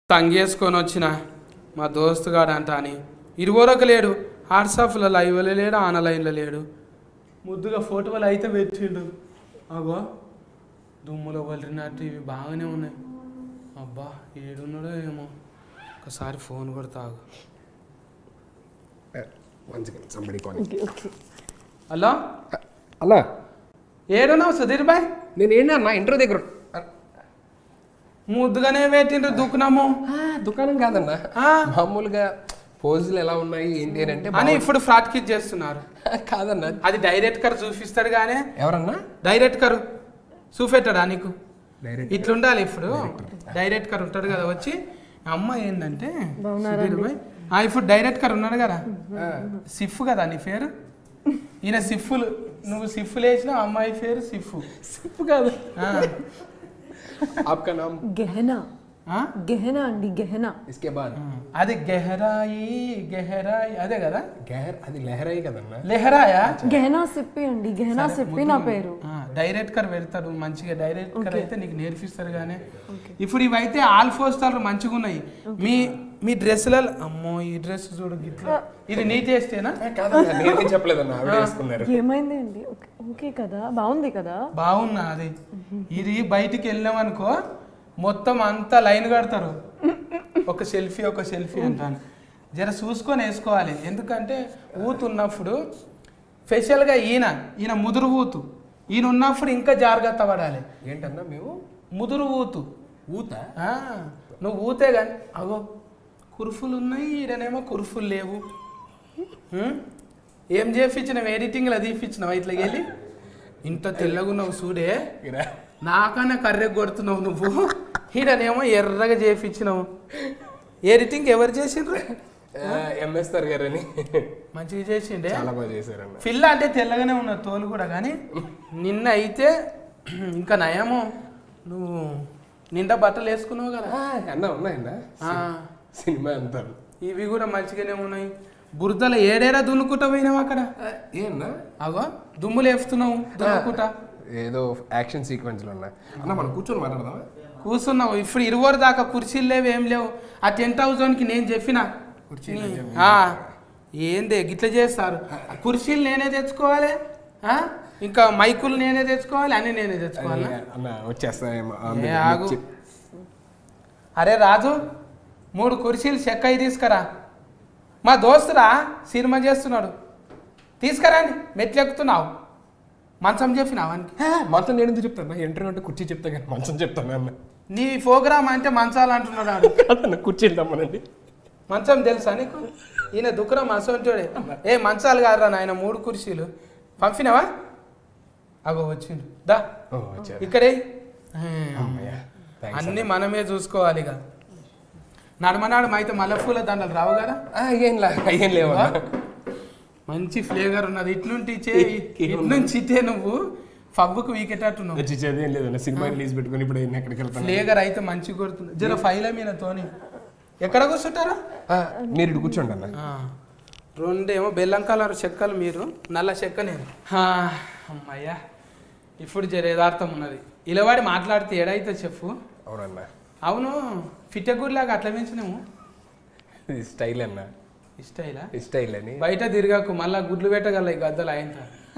తంగేసుకొని వచ్చిన మా దోస్తుగాడు అంట అని ఇరువరకు లేడు వాట్సాప్లో లైవ్లో లేడు ఆన్లైన్లో లేడు ముద్దుగా ఫోటోలు అయితే పెట్టిండు అగో దుమ్ములో వలిరినట్టు ఇవి బాగానే ఉన్నాయి అబ్బా ఏడున్నాడో ఏమో ఒకసారి ఫోన్ కొడతాగు one second somebody calling hello అలా ఏడున్నావు సుధీర్ బాయ్ నేను ఏంటి అన్న ఇంటర్ దగ్గర ముద్దుగానే పెట్టిండ్రు దుక్కునాము ఆ, దుకాణం కాదన్న ఆ, మామూలుగా పోజులు ఎలా ఉన్నాయి ఏంటి అని అంటే అని ఇప్పుడు ఫ్రాడ్ కిట్ చేస్తున్నారు బాగా- కాదన్న అది డైరెక్ట్ కర్ చూపిస్తాడు కానీ ఎవరన్నా డైరెక్ట్ కరు చూపెట్టాడా నీకు డైరెక్ట్ ఇట్లుండాలి ఇప్పుడు డైరెక్ట్ కర్ ఉంటాడు కదా వచ్చి అమ్మ ఏంటంటే సుధీర్ భాయ్, ఆ, ఇప్పుడు డైరెక్ట్ కర్ ఉన్నాడు కదా సిఫ్ కదా నీ పేరు ఈయన సిఫ్ఫులు నువ్వు సిఫ్ఫులు వేసిన అమ్మాయి పేరు సిఫ్ సిప్పు కాదు ఆ, ఆప్కా నామ్ గెహనా ఆ? గెహనా అండి గెహనా ఇస్కే బాద్ అది గెహరాయి గెహరాయి అదే కదా గహర్ అది లెహరాయి కదన్నా లెహరాయా గెహనా సిప్పి అండి గెహనా సిప్పి నా పేరు ఆ, డైరెక్ట్ కర్ పెడతాడు మంచిగా డైరెక్ట్ కర్ అయితే నీకు నేర్పిస్తారు కానీ ఇప్పుడు ఇవైతే ఆల్ ఫోర్ స్టార్ మంచిగా ఉన్నాయి మీ మీ డ్రెస్సులలో అమ్మో ఈ డ్రెస్ చూడు గిట్లా ఇది నీ టేస్టేనా కాదన్నా నేనేం చెప్పలేదన్నా ఆవిడ వేసుకున్నారు ఏమైంది అండి ఓకే ఓకే కదా బాగుంది కదా బాగున్నా అది ఇది బయటికి వెళ్ళాం అనుకో మొత్తం అంతా లైన్ కడతారు ఒక సెల్ఫీ ఒక సెల్ఫీ అంటాను జర చూసుకొని వేసుకోవాలి ఎందుకంటే ఊతు ఉన్నప్పుడు స్పెషల్గా ఈయన ఈయన ముదురు ఊతు ఈయన ఉన్నప్పుడు ఇంకా జాగ్రత్త పడాలి ఏంటన్నా మేము ముదురు ఊతు ఊత ఆ, నువ్వు ఊతే కానీ అగో కురుఫులు ఉన్నాయి ఈడనేమో కురుఫులు లేవు ఉం? ఏం చేపించినావు ఎడిటింగ్లో తీపిచ్చినావు ఇట్లా వెళ్ళి ఇంత తెల్లగున్నావు చూడే ఇరా నాకన్నా కర్రె కొడుతున్నావు నువ్వు ఈడనేమో ఎర్రగా చేపించినావు ఎడిటింగ్ ఎవరు చేసిండ్రు ఎంఎస్ తర్ గారు అని మంచిగా చేసిండే చాలా బాగా చేశారన్న పిల్ల అంటే తెల్లగానే ఉన్న తోలు కూడా కానీ నిన్న అయితే ఇంకా నయము నువ్వు నిండా బట్టలు వేసుకున్నావు కదా ఆ, అన్న ఉన్నాయన్నా ఆ, సినిమా అంటారు ఇవి కూడా మంచిగానే ఉన్నాయి బురదలో ఏడేరా దున్నుకుంటా పోయినావు అక్కడ ఏమన్నా అగో దుమ్ములు వేస్తున్నావు దున్నుకుంటా ఏదో యాక్షన్ సీక్వెన్స్ లో ఉన్నా అన్న మనం కూర్చొని మాట్లాడదామా కూర్చున్నావు ఇప్పుడు ఇరువరు దాకా కుర్చీలు లేవు ఏం లేవు ఆ టెన్ థౌజండ్కి నేను చెప్పిన కుర్చీలు నీ- చెప్పి- ఆ, ఏందే గిట్ల చేస్తారు కుర్చీలు నేనే తెచ్చుకోవాలి ఆ? ఇంకా మైకులు నేనే తెచ్చుకోవాలి అన్ని నేనే తెచ్చుకోవాలి అది అన్న వచ్చేస్తాయేమో ఆ, ఏ మీరు ఆగు. చెప్- అరే రాజు మూడు కుర్చీలు చెక్క అయి తీసుకురా మా దోస్తురా సినిమా చేస్తున్నాడు తీసుకురాండి మెట్లు ఎక్కుతున్నావు మంచం చెప్పినావు వానికి హే, మంచం నేను ఎందుకు చెప్తాను ఇంటర్వ్యూ అంటే కుర్చీ చెప్తా కానీ మంచం చెప్తాను అన్న నీ ప్రోగ్రామ్ అంటే మంచాలు అంటున్నాడు వాడు. కాదన్న కుర్చీ వెళ్దామనండి మంచం తెలుసా నీకు ఈయన దుఃఖరం మంచోడే ఏ మంచాలు కాదురా నాయన మూడు కుర్చీలు పంపినావా అగో వచ్చిండు దా ఓ, వచ్చారు ఇక్కడే అమ్మయ్య థ్యాంక్స్ అన్ని మనమే చూసుకోవాలి ఇక నడమనాడు అయితే మల్లెపూల దండలు రావు కదా ఏం లే ఏం లేవు అన్న. మంచి ఫ్లేవర్ ఉన్నది ఇట్లుంటి చే ఇట్నుంచి ఇటే నువ్వు పబ్బుకు వీకెటట్టు నువ్వు వచ్చి చదివేం లేదన్న సినిమా రిలీజ్ పెట్టుకొని ఇప్పుడు నేను ఎక్కడికి వెళ్తాను ఫ్లేవర్ అయితే మంచిగా కొడుతుంది జర ఫైల మీద తోని ఎక్కడ కూర్చుంటారా ఆ, మీరు ఇటు కూర్చోండి అన్న ఆ, రెండేమో బెల్లం కలర్ చెక్కలు మీరు నల్ల చెక్క నేను ఆ, అమ్మయ్యా ఇప్పుడు జర యథార్థం ఉన్నది ఇలవాడి మాట్లాడితే ఏడైతే చెప్పు అవునన్న అవును ఫిట్టెగుడిలాగా అట్లా పెంచినాము ఇది స్టైల్ అన్న ఇష్టైలా ఈ స్టైల్ అని బయట తిరగకు మళ్ళా గుడ్లు పెట్టగల ఈ గద్దలు అయిన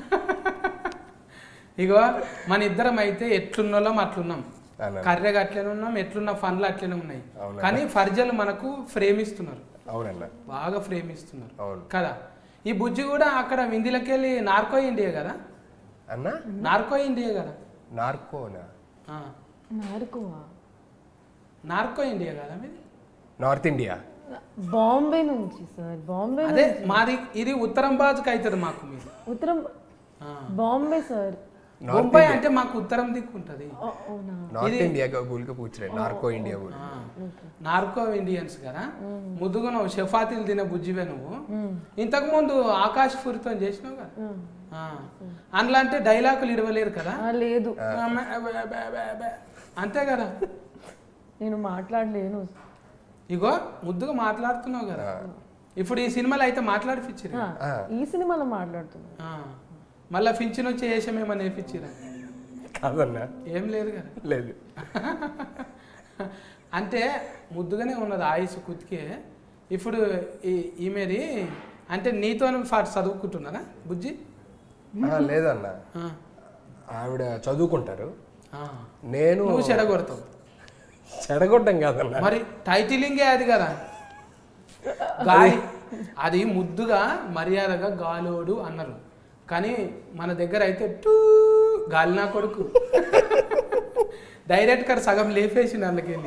ఇగో మన ఇద్దరం అయితే ఎట్లున్నోళ్ళం అట్లున్నాం అన్న కర్రెగా అట్లనే ఉన్నాం ఎట్లున్న ఫన్లు అట్లనే ఉన్నాయి అవునా? కానీ ఫర్జలు మనకు ఫ్రేమ్ ఇస్తున్నారు అవునన్న బాగా ఫ్రేమ్ ఇస్తున్నారు అవును కదా ఈ బుజ్జి కూడా అక్కడ విందిలకి వెళ్ళి నార్కో ఇండియా కదా అన్న నార్కో ఇండియా కదా నార్కోనా ఆ, నారుకువా నార్కో ఇండియా కదా మీది నార్త్ ఇండియా బాంబే నుంచి సార్ బాంబే అదే మాది ఇది ఉత్తరం బాజుకి అవుతుంది మాకు మీది ఉత్తరం ఆ. బాంబే సార్ బొంబాయి అంటే మాకు ఉత్తరం దిక్కు ఉంటుంది ఓ, అవునా నార్త్ ఇండియా का बोल के पूछ रहे हैं नार्को इंडिया बोल ఆ, నార్కో ఇండియన్స్ కదా ముద్దుగా నువ్వు షఫాతీలు తినే బుజ్జివే నువ్వు ఇంతకు ముందు ఆకాశ్ పూరితో చేసినావు కదా ఆ. అందులో అంటే డైలాగులు ఇడవలేరు కదా ఆ, లేదు అమ్మ, అబ్బ, అబ్బ, అబ్బ, అబ్బ. అంతే కదా నేను మాట్లాడలేను ఇగో ముద్దుగా మాట్లాడుతున్నావు కదా ఇప్పుడు ఈ సినిమాలో అయితే మాట్లాడిపించారు ఆ, ఈ సినిమాలో మాట్లాడుతున్నా మళ్ళా పింఛన్ వచ్చి వేసామేమో నేర్పించిరా కాదన్నా ఏం లేదు కదా లేదు అంటే ముద్దుగానే ఉన్నది ఆయుష్ కుతికే ఇప్పుడు ఈ- ఈమెది అంటే నీతో పాటు చదువుకుంటున్నారా బుజ్జి ఆ, లేదన్న ఆ, ఆవిడ చదువుకుంటారు ఆ. నేను నువ్వు చెడగొడతావు చెడగొట్టం కాదన్న మరి టైటిలింగే అది కదా గాలి అది ముద్దుగా మర్యాదగా గాలోడు అన్నారు కానీ మన దగ్గర అయితే టూ గాలి నా కొడుకు డైరెక్ట్ గారు సగం లేపేసిండు అందుకెళ్ళి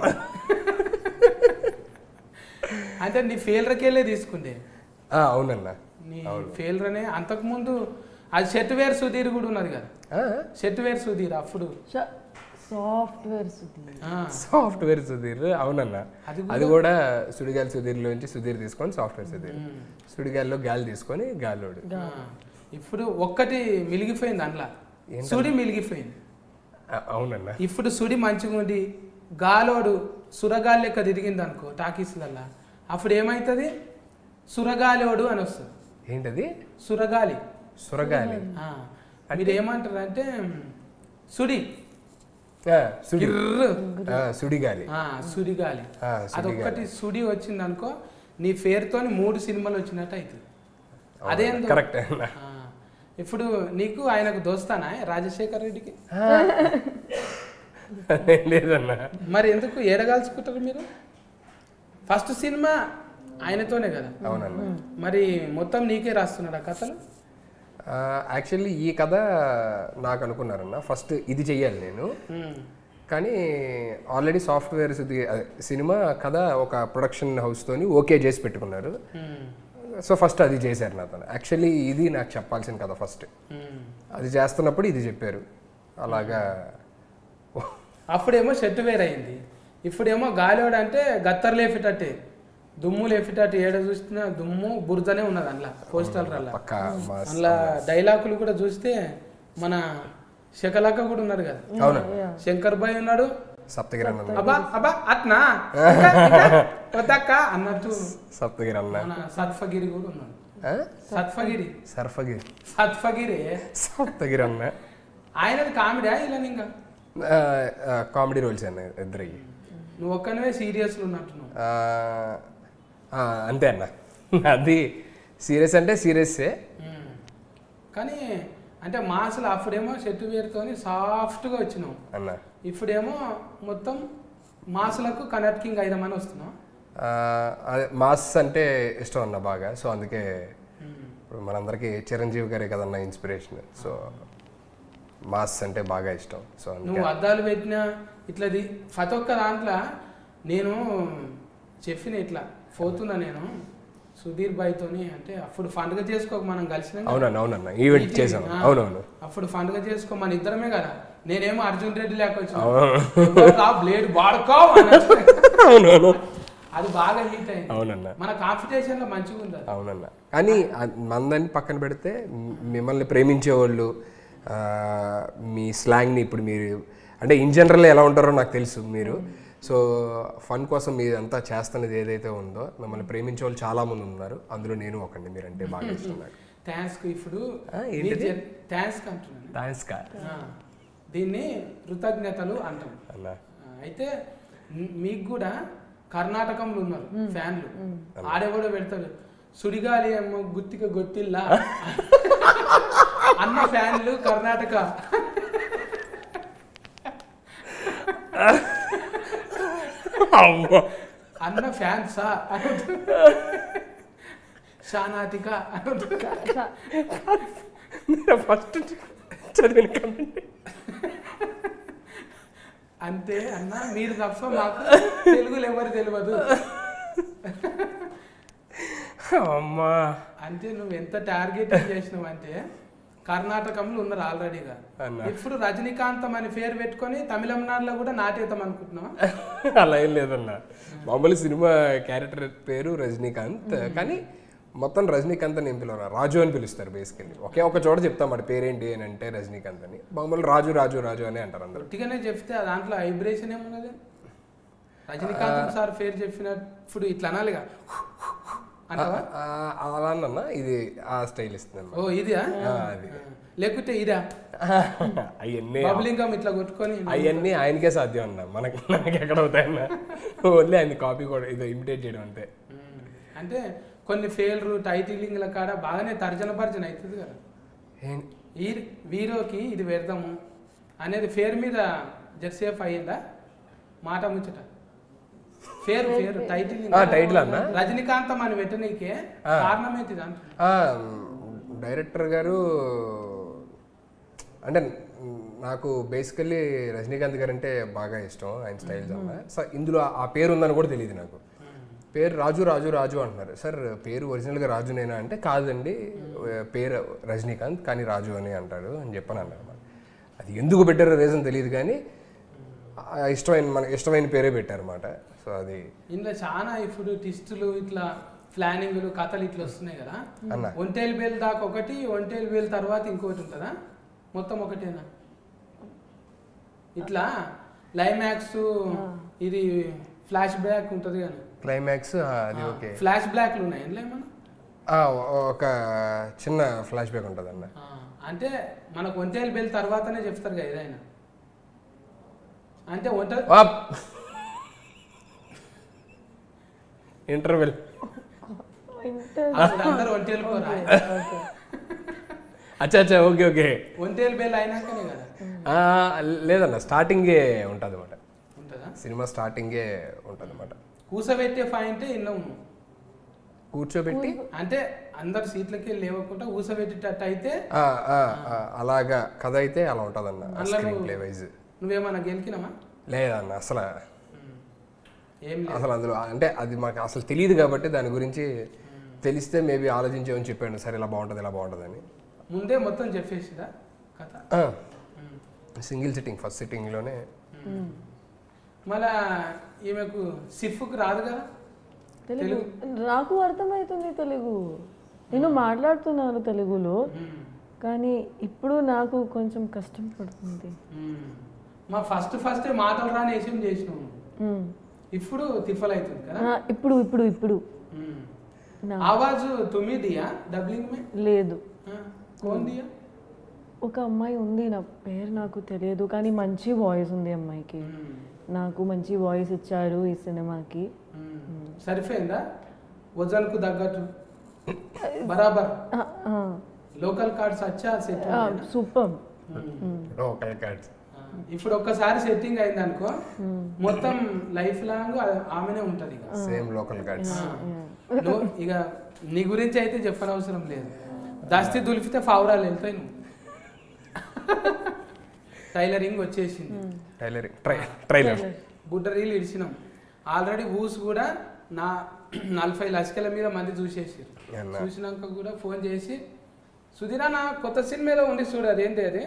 అంటే నీ ఫెయిల్రకి వెళ్ళే తీసుకుండే ఆ, అవునన్న నీ ఫెయిల్ర్ అనే అంతకుముందు అది సెట్వేర్ సుధీర్ కూడా ఉన్నది కదా ఆ, సెట్వేర్ సుధీర్ అప్పుడు సాఫ్ట్వేర్ సుధీర్ ఆ, సాఫ్ట్వేర్ సుధీర్ అవునన్న అది అది కూడా సుడిగాలి సుధీర్లో నుంచి సుధీర్ తీసుకొని సాఫ్ట్వేర్ సుధీర్ ఉమ్. సుడిగాలిలో గాలి తీసుకొని గాలోడు ఆ, ఇప్పుడు ఒక్కటి మిలిగిపోయింది అందులో సుడి మిలిగిపోయింది ఆ, అవునన్న ఇప్పుడు సుడి మంచిగా ఉండి గాలోడు సురగాలి లెక్క తిరిగింది అనుకో టాకీస్లల్లా అప్పుడు ఏమవుతుంది సురగాలోడు అని వస్తుంది ఏంటది సురగాలి సురగాలి ఆ, మీరు ఏమంటారు అంటే సుడి ఆ, సుడి గిర్రు ఆ, సుడిగాలి ఆ, సుడిగాలి ఆ, అదొక్కటి సుడి వచ్చింది అనుకో నీ పేరుతోని మూడు సినిమాలు వచ్చినట్టు అవుతుంది అదేందో కరెక్ట్ అన్న ఆ, ఇప్పుడు నీకు ఆయనకు దోస్తానా రాజశేఖర్ రెడ్డికి లేదన్న మరి ఎందుకు ఏడగాల్చుకుంటారు మీరు ఫస్ట్ సినిమా ఆయనతోనే కదా అవునన్న మరి మొత్తం నీకే రాస్తున్నాడు ఆ కథలు యాక్చువల్లీ ఈ కథ నాకు అనుకున్నారన్న ఫస్ట్ ఇది చెయ్యాలి నేను ఉమ్, కానీ ఆల్రెడీ సాఫ్ట్వేర్ సుది అదే, సినిమా కథ ఒక ప్రొడక్షన్ హౌస్తోని ఓకే చేసి పెట్టుకున్నారు ఉమ్, సో ఫస్ట్ అది చేశారు నాతో యాక్చువల్లీ ఇది నాకు చెప్పాల్సిన కథ ఫస్ట్ ఉమ్. అది చేస్తున్నప్పుడు ఇది చెప్పారు అలాగా అప్పుడేమో షర్ట్ వేర్ అయింది ఇప్పుడేమో గాలివాడు అంటే గత్తర్ లేపేటట్టే దుమ్ము లేపేటట్టు ఏడ చూసినా దుమ్ము బురదనే ఉన్నది అందులో పోస్టల్ రల్లా పక్క మా అందులో డైలాగులు కూడా చూస్తే మన శకలక్క కూడా ఉన్నాడు కదా అవునా శంకర్ భాయ్ ఉన్నాడు సప్తగిరి అన్న అబ్బా అబ్బా అట్నా ఇంకా, ఇంకా, వద్దక్క అన్నట్టు సప్తగిరి అన్న మన సత్ఫగిరి కూడా ఉన్నాడు ఆ? సత్ఫగిరి సర్ఫగిరి సత్ఫగిరి సప్తగిరి అన్న ఆయనది కామెడీ ఇలా ఇంకా కామెడీ రోల్స్ అన్న ఇద్దరికి నువ్వు ఒక్కనివే సీరియస్లు ఉన్నట్టున్నావు ఆ, ఆ, అంతే అన్న అది సీరియస్ అంటే సీరియస్సే ఉమ్. కానీ అంటే మాసులు అప్పుడేమో షర్టు వేరుతోని సాఫ్ట్గా వచ్చినావు అన్న ఇప్పుడేమో మొత్తం మాసులకు కనెక్టింగ్ అయిదామని వస్తున్నావు ఆ, అదే మాస్ అంటే ఇష్టం అన్న బాగా సో అందుకే ఇప్పుడు మనందరికీ చిరంజీవి గారే కదన్న ఇన్స్పిరేషన్ సో మాస్ అంటే బాగా ఇష్టం సో అందుకే నువ్వు అద్దాలు పెట్టినా ఇట్లా ది- ప్రతి ఒక్క దాంట్లో నేను చెప్పిన ఇట్లా పోతున్నా నేను సుధీర్ బాయ్తోని అంటే అప్పుడు పండుగ చేసుకోక మనం కలిసినాం కదా. అవునన్న అవునన్న ఈవెంట్ ఈటీవీ, చేసాం ఆ. అవునవును అప్పుడు పండుగ చేసుకో మన ఇద్దరమే కదా నేనేమో అర్జున్ రెడ్డి లేక వచ్చిన అవును ఆ బ్లేడ్ వాడుకో అన్నట్టు. అవునవును అది బాగా హీట్ అయింది అవునన్న మన కాంపిటీషన్ లో మంచిగా ఉంది అది. అవునన్న కానీ ఆ- మందని పక్కన పెడితే మ్- మిమ్మల్ని ప్రేమించే వాళ్ళు ఆ, మీ స్లాంగ్ని ఇప్పుడు మీరు అంటే ఇన్ జనరల్ ఎలా ఉంటారో నాకు తెలుసు మీరు సో ఫన్ కోసం మీరు అంతా చేస్తున్నది ఏదైతే ఉందో మిమ్మల్ని ప్రేమించే వాళ్ళు చాలా మంది ఉన్నారు అందులో నేను ఒకండి మీరంటే బాగా ఇష్టం నాకు థ్యాంక్స్ కు ఇప్పుడు ఆ, ఏంటిది? థ్యాంక్స్ అంటున్నాను థ్యాంక్స్ కా ఆ, దీన్ని కృతజ్ఞతలు అంటాం అన్న ఆ, అయితే మ్- మీకు కూడా కర్ణాటకంలో ఉన్నారు ఫ్యాన్లు ఆడే కూడా పెడతాడు సుడిగాలి ఏమో గుత్తిక గొత్తిల్లా అన్న ఫ్యాన్లు కర్ణాటక అమ్మో. అన్న ఫ్యాన్సా షానాతిక మీరు ఫస్ట్ చదివిన comment. అంతే అన్న మీరు తప్ప మాకు తెలుగులో ఎవరు తెలియదు అమ్మా అంటే నువ్వు ఎంత టార్గెట్ చేసినావు అంటే కర్ణాటకంలో ఉన్నారు ఆల్రెడీగా అన్న. ఇప్పుడు రజనీకాంతం అని పేరు పెట్టుకొని తమిళనాడులో కూడా నాటేద్దాం అనుకుంటున్నావా అలా ఏం లేదన్న మామూలు సినిమా క్యారెక్టర్ పేరు రజనీకాంత్ కానీ మొత్తం రజనీకాంత్ అని ఏం పిలవరు రాజు అని పిలుస్తారు బేసికల్లీ ఒకే ఒక చోట చెప్తాం వాడి పేరేంటి అని అంటే రజనీకాంత్ అని మామూలు రాజు రాజు రాజు అని అంటారు అందరు ఒట్టిగానే చెప్తే ఆ దాంట్లో వైబ్రేషన్ ఏమున్నది రజనీకాంత్ సార్ పేరు చెప్పినప్పుడు ఇట్లా అనాలిగా అంటవా ఆ, అలా అన్న ఇది ఆ స్టైల్ ఇస్తుంది ఓ ఇదా అది లేకుంటే ఇదా అవన్నీ బబ్లింగ్ గమ్ ఇట్లా కొట్టుకొని అవన్నీ ఆయనకే సాధ్యం అన్న మనకి మనకి ఎక్కడ అవుతాయన్న ఓన్లీ ఆయన కాపీ కూడా ఇది ఇమిటేట్ చేయడం అంతే ఉమ్. అంటే కొన్ని ఫెయిల్రు టైటిలింగ్ల కాడ బాగానే తర్జన భర్జన అవుతుంది కదా ఏం- ఈ వీరోకి ఇది పెడదాము అనేది ఫేర్ మీద జెర్సేఫ్ అయ్యిందా మాట ముచ్చట ఫేర్ ఫేర్ టైటిల్ ఆ, టైటిల్ అన్న రజనీకాంతం అని పెట్టనీకే కారణం ఏంటిది అంట ఆ, డైరెక్టర్ గారు అంటే నాకు బేసికల్లీ రజనీకాంత్ గారు అంటే బాగా ఇష్టం ఆయన స్టైల్స్ అన్న సో ఇందులో ఆ పేరు ఉందని కూడా తెలియదు నాకు పేరు రాజు రాజు రాజు అంటున్నారు సార్ పేరు ఒరిజినల్గా రాజునేనా అంటే కాదండి పేరు రజనీకాంత్ కానీ రాజు అని అంటారు అని చెప్పని అన్నారు మరి. అది ఎందుకు పెట్టారో రీజన్ తెలియదు కానీ ఆ ఇష్టమైన మనకి ఇష్టమైన పేరే పెట్టారన్నమాట సో అది ఇందులో చాలా ఇప్పుడు టిస్టులు ఇట్లా ప్లానింగ్లు కథలు ఇట్లా వస్తున్నాయి కదా అన్న ఒంటేలు బేల్ దాకా ఒకటి ఒంటేలు బేల్ తర్వాత ఇంకోటి ఉంటుందా మొత్తం ఒకటేనా ఇట్లా లైమాక్స్ ఇది ఫ్లాష్ బ్యాక్ ఉంటుంది కానీ క్లైమాక్స్ అది ఓకే ఫ్లాష్ బ్లాక్లు ఉన్నాయి ఎందులో ఏమన్నా ఆ, ఒక చిన్న ఫ్లాష్ బ్యాక్ ఉంటుంది అన్న ఆ, అంటే మనకు ఒంటేలు బేల్ తర్వాతనే చెప్తారు కదా ఏదైనా అంటే ఒంట ఇంటర్వెల్ అప్పుడు అందరూ ఒంటేలు పోరా అచ్చా అచ్చా ఓకే ఓకే ఒంటేలు బేల్ అయినాకనే కదా ఆ, లేదన్న స్టార్టింగే ఉంటుంది అనమాట ఉంటుందా సినిమా స్టార్టింగే ఉంటుంది అనమాట కూసబెట్టే పాయింట్ విన్నావు నువ్వు కూర్చోబెట్టి అంటే అందరు సీట్లకి లేవకుండా ఊసబెట్టేటట్టు అయితే ఆ, ఆ, ఆ, అలాగా కథ అయితే అలా ఉంటుంది అన్న అందులో స్క్రీన్ నువ్వు- ప్లే వైజ్ నువ్వేమన్నా గెలికినామా లేదన్న అసలు ఏం లేదు అసలు అందులో అంటే అది మాకు అసలు తెలియదు కాబట్టి దాని గురించి తెలిస్తే మేబీ ఆలోచించామని చెప్పాను సరే ఇలా బాగుంటుంది ఇలా బాగుంటుంది అని ముందే మొత్తం చెప్పేసిదా కథ సింగిల్ సిట్టింగ్ ఫస్ట్ సిట్టింగ్లోనే మళ్ళా ఈమెకు సిఫ్కు రాదు కదా తెలుగు నాకు అర్థమవుతుంది తెలుగు నేను మాట్లాడుతున్నాను తెలుగులో మ్మ్. కానీ ఇప్పుడు నాకు కొంచెం కష్టం పడుతుంది మ్మ్. మా ఫస్ట్ ఫస్ట్ మాటలు రాని వేసం చేసినావు మ్మ్. ఇప్పుడు తిఫల్ అవుతుంది కదా ఆ, ఇప్పుడు ఇప్పుడు ఇప్పుడు మ్మ్. నా- ఆవాజ్ తుమ్మి దియా డబ్లింగ్ మే లేదు हाँ, कौन दिया ఒక అమ్మాయి ఉంది నా పేరు నాకు తెలియదు కానీ మంచి వాయిస్ ఉంది అమ్మాయికి మ్మ్. నాకు మంచి వాయిస్ ఇచ్చారు ఈ సినిమాకి మ్మ్. సరిపోయిందా వజన్కు తగ్గట్టు బరాబర్ ఆ, ఆ, లోకల్ కార్డ్స్ వచ్చా సెట్ ఆ, సూపర్ ఓకే కార్డ్స్ ఇప్పుడు ఒక్కసారి సెట్టింగ్ అయింది అనుకో మొత్తం లైఫ్ లాంగ్ ఆమెనే ఉంటది ఇక సేమ్ లోకల్ కార్డ్స్ ఆ. నువ్వు ఇక నీ గురించి అయితే చెప్పనవసరం లేదు దస్తి దులిపితే ఫావరాలు వెళ్తాయి నువ్వు టైలరింగ్ వచ్చేసింది టైలరింగ్ ట్రై ట్రైలర్ బుడ్డ రీల్ ఇడిచినాం ఆల్రెడీ ఊస్ కూడా నా నలభై లక్షల మీద మంది చూసేసారు అన్నా. చూసినాక కూడా ఫోన్ చేసి సుధీరా నా కొత్త సినిమాలో ఉంది చూడు అదేంటి అది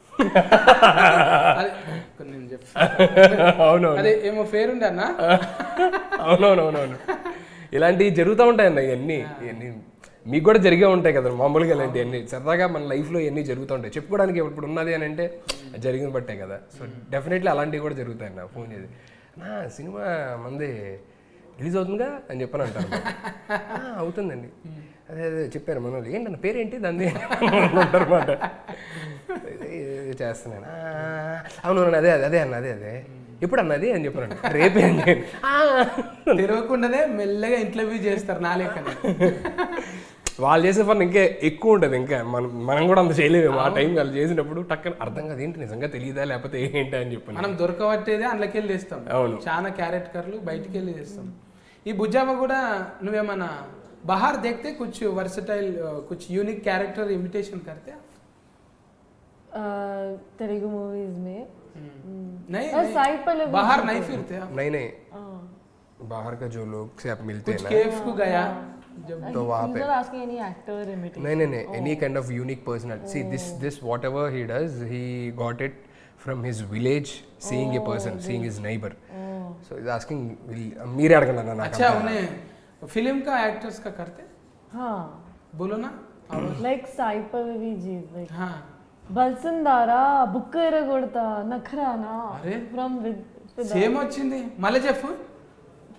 అదే కొన్ని నేను చెప్తా అవునవును అదే ఏమో పేరుండే అన్న అవునవునవునవును ఇలాంటివి జరుగుతూ ఉంటాయన్న ఇవన్నీ ఇవన్నీ మీకు కూడా జరిగే ఉంటాయి కదా మామూలుగా ఇలాంటివన్నీ సరదాగా మన లైఫ్లో ఇవన్నీ జరుగుతూ ఉంటాయి చెప్పుకోవడానికి ఇప్పుడు ఉన్నది అని అంటే జరిగిన బట్టే కదా సో డెఫినెట్లీ అలాంటివి కూడా జరుగుతాయి నా ఫోన్ చేసి నా సినిమా మంది రిలీజ్ అవుతుందిగా అని చెప్పని అంటారు "ఆ, అవుతుందండి అదే అదే చెప్పారు మన వాళ్ళు ఏంటన్న పేరేంటి దాన్ని అంటారు అనమాట చేస్తున్నాను "ఆ, అవును అదే అదే అదే అన్న అదే అదే ఎప్పుడు అన్నది అని చెప్పాను రేపే అండి "ఆ." తెలియకుండానే మెల్లగా ఇంటర్వ్యూ చేస్తారు నా లెక్కనే వాళ్ళు చేసే పని ఇంకా ఎక్కువ ఉంటుంది ఇంకా మనం మనం కూడా అంత చేయలేము ఆ టైం వాళ్ళు చేసినప్పుడు టక్కన అర్థం కాదు ఏంటి నిజంగా తెలియదా లేకపోతే ఏంటి అని చెప్పాను మనం దొరకబట్టేదే అందులోకి వెళ్ళి తెస్తాం అవును. చాలా క్యారెట్ కర్లు బయటికి వెళ్ళి తెస్తాం ఈ బుజ్జామ కూడా నువ్వేమన్నా బహార్ देखते कुछ वर्सटाइल कुछ यूनिक कैरेक्टर इमिटेशन करते आप आ, तेलुगु मूवीज में नहीं, और नहीं साइड पर लोग- बाहर नहीं फिरते आप नहीं नहीं हाँ बाहर का जो लोग से आप मिलते कुछ हैं ना केफ को गया जब तो वहाँ पे He's not asking any actor imitation. नहीं नहीं नहीं any kind of unique personal see this this whatever he does he got it from his village seeing a person seeing his neighbour so ఇది asking మీరే అడగండి అన్న నాకు अच्छा उन्हें फिल्म का एक्टर्स का करते हाँ बोलो ना आवाज like Sai Pallavi ji like हाँ బల్సందారా బుక్క ఎరగొడతా నఖరానా అరే. ఫ్రమ్ విత్ సేమ్ వచ్చింది మళ్ళీ చెప్పు